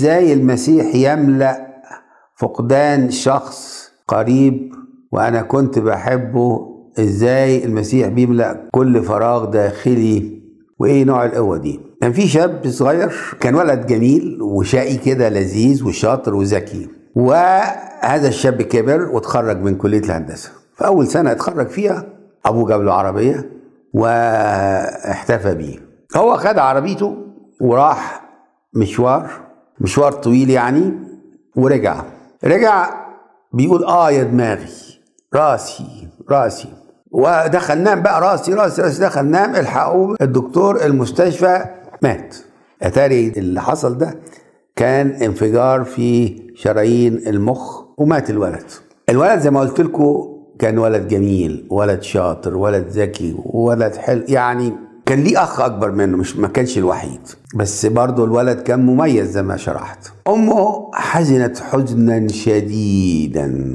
ازاي المسيح يملأ فقدان شخص قريب وانا كنت بحبه ازاي المسيح بيملأ كل فراغ داخلي وايه نوع القوه دي كان في شاب صغير كان ولد جميل وشقي كده لذيذ وشاطر وذكي وهذا الشاب كبر وتخرج من كليه الهندسه في اول سنه اتخرج فيها ابوه جاب له عربيه واحتفى بيه هو خد عربيته وراح مشوار مشوار طويل يعني ورجع رجع بيقول اه يا دماغي راسي راسي ودخل نام بقى راسي راسي راسي دخل نام الحقوه الدكتور المستشفى مات اتاري اللي حصل ده كان انفجار في شرايين المخ ومات الولد الولد زي ما قلت لكم كان ولد جميل ولد شاطر ولد ذكي ولد حلو يعني كان ليه اخ اكبر منه مش ما كانش الوحيد بس برضه الولد كان مميز زي ما شرحت امه حزنت حزنا شديدا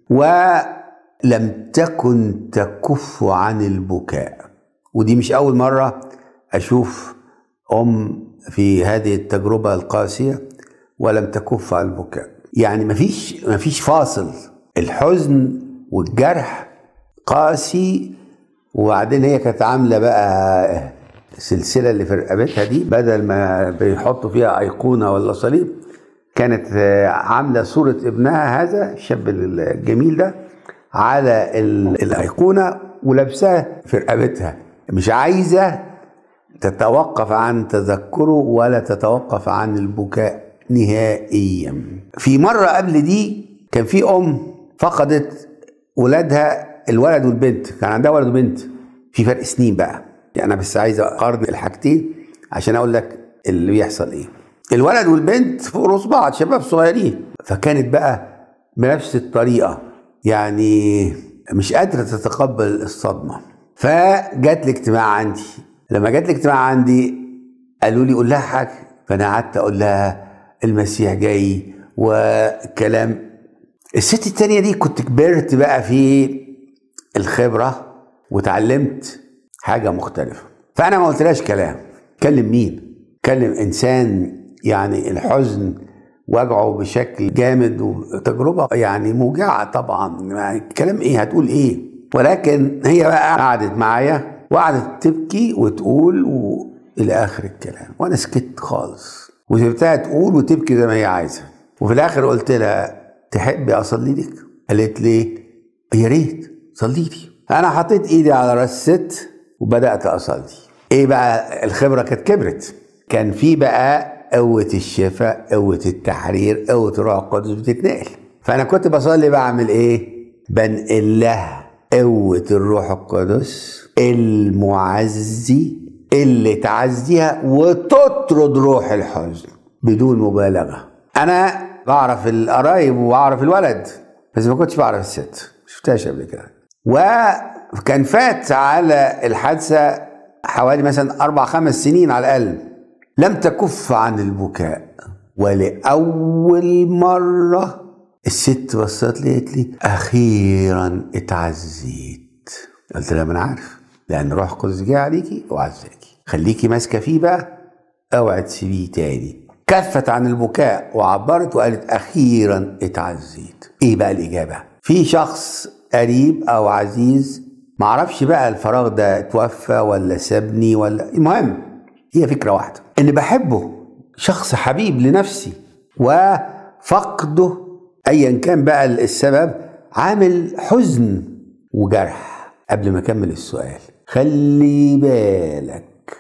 ولم تكن تكف عن البكاء ودي مش اول مره اشوف ام في هذه التجربه القاسيه ولم تكف عن البكاء يعني مفيش مفيش فاصل الحزن والجرح قاسي وبعدين هي كانت عامله بقى السلسله اللي في رقبتها دي بدل ما بيحطوا فيها ايقونه ولا صليب كانت عامله صوره ابنها هذا الشاب الجميل ده على الايقونه ولابساه في رقبتها مش عايزه تتوقف عن تذكره ولا تتوقف عن البكاء نهائيا في مره قبل دي كان في ام فقدت ولادها الولد والبنت كان عندها ولد وبنت في فرق سنين بقى يعني انا بس عايز اقارن الحاجتين عشان اقول لك اللي بيحصل ايه الولد والبنت فوق راس بعض شباب صغيرين فكانت بقى بنفس الطريقه يعني مش قادره تتقبل الصدمه فجت الاجتماع عندي لما جت الاجتماع عندي قالوا لي قول لها حاجه فانا قعدت اقول لها المسيح جاي وكلام الست التانية دي كنت كبرت بقى في الخبرة وتعلمت حاجة مختلفة فأنا ما قلتلاش كلام كلم مين كلم إنسان يعني الحزن وجعه بشكل جامد وتجربة يعني موجعة طبعا يعني كلام ايه هتقول ايه ولكن هي بقى قعدت معايا وقعدت تبكي وتقول و... الى اخر الكلام وانا سكت خالص وسبتها تقول وتبكي زي ما هي عايزه وفي الاخر قلت لها تحبي اصلي لك قالت لي يا ريت صلي لي انا حطيت ايدي على راس الست وبدات اصلي ايه بقى الخبره كانت كبرت كان في بقى قوه الشفاء قوه التحرير قوه الروح القدس بتتنقل فانا كنت بصلي بعمل ايه بنقل لها قوه الروح القدس المعزي اللي تعزيها وتطرد روح الحزن بدون مبالغه انا بعرف القرايب واعرف الولد بس ما كنتش بعرف الست شفتهاش قبل كده وكان فات على الحادثه حوالي مثلا اربع خمس سنين على الاقل لم تكف عن البكاء ولاول مره الست بصت لي قالت لي اخيرا اتعزيت قلت لها ما انا عارف لان روح القدس جه عليكي وعزاكي خليكي ماسكه فيه بقى اوعي تسيبيه تاني كفت عن البكاء وعبرت وقالت اخيرا اتعزيت ايه بقى الاجابه في شخص قريب او عزيز معرفش بقى الفراغ ده اتوفى ولا سابني ولا المهم هي فكره واحده ان بحبه شخص حبيب لنفسي وفقده ايا كان بقى السبب عامل حزن وجرح قبل ما اكمل السؤال خلي بالك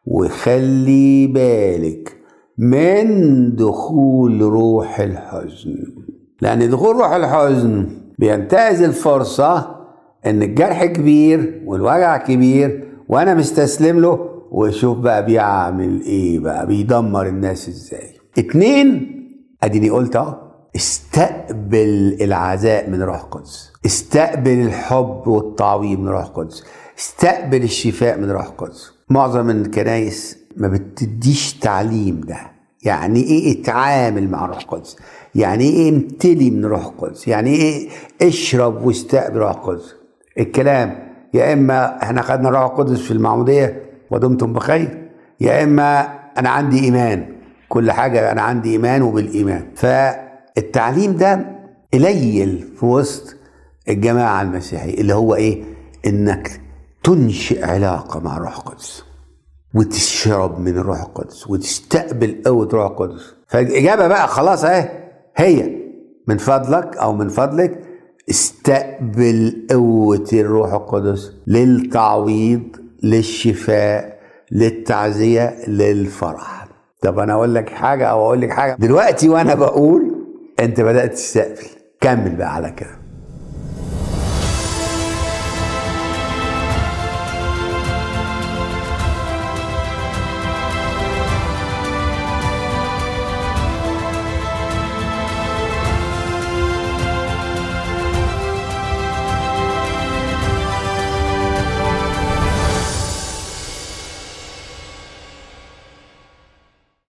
وخلي بالك من دخول روح الحزن لأن دخول روح الحزن بينتهز الفرصة إن الجرح كبير والوجع كبير وأنا مستسلم له وشوف بقى بيعمل إيه بقى بيدمر الناس إزاي اتنين أديني قلت أهو استقبل العزاء من روح القدس استقبل الحب والتعويض من روح القدس استقبل الشفاء من روح القدس معظم الكنايس ما بتديش تعليم ده يعني ايه اتعامل مع روح القدس يعني ايه امتلي من روح القدس يعني ايه اشرب واستقبل روح القدس الكلام يا اما احنا خدنا روح القدس في المعموديه ودمتم بخير يا اما انا عندي ايمان كل حاجة أنا عندي إيمان وبالإيمان فالتعليم ده قليل في وسط الجماعة المسيحية اللي هو إيه إنك تنشئ علاقة مع الروح القدس وتشرب من الروح القدس وتستقبل قوة الروح القدس فالإجابة بقى خلاص أهي هي من فضلك أو من فضلك استقبل قوة الروح القدس للتعويض للشفاء للتعزية للفرح طب أنا أقول لك حاجة أو أقول لك حاجة دلوقتي وأنا بقول أنت بدأت تستقبل كمل بقى على كده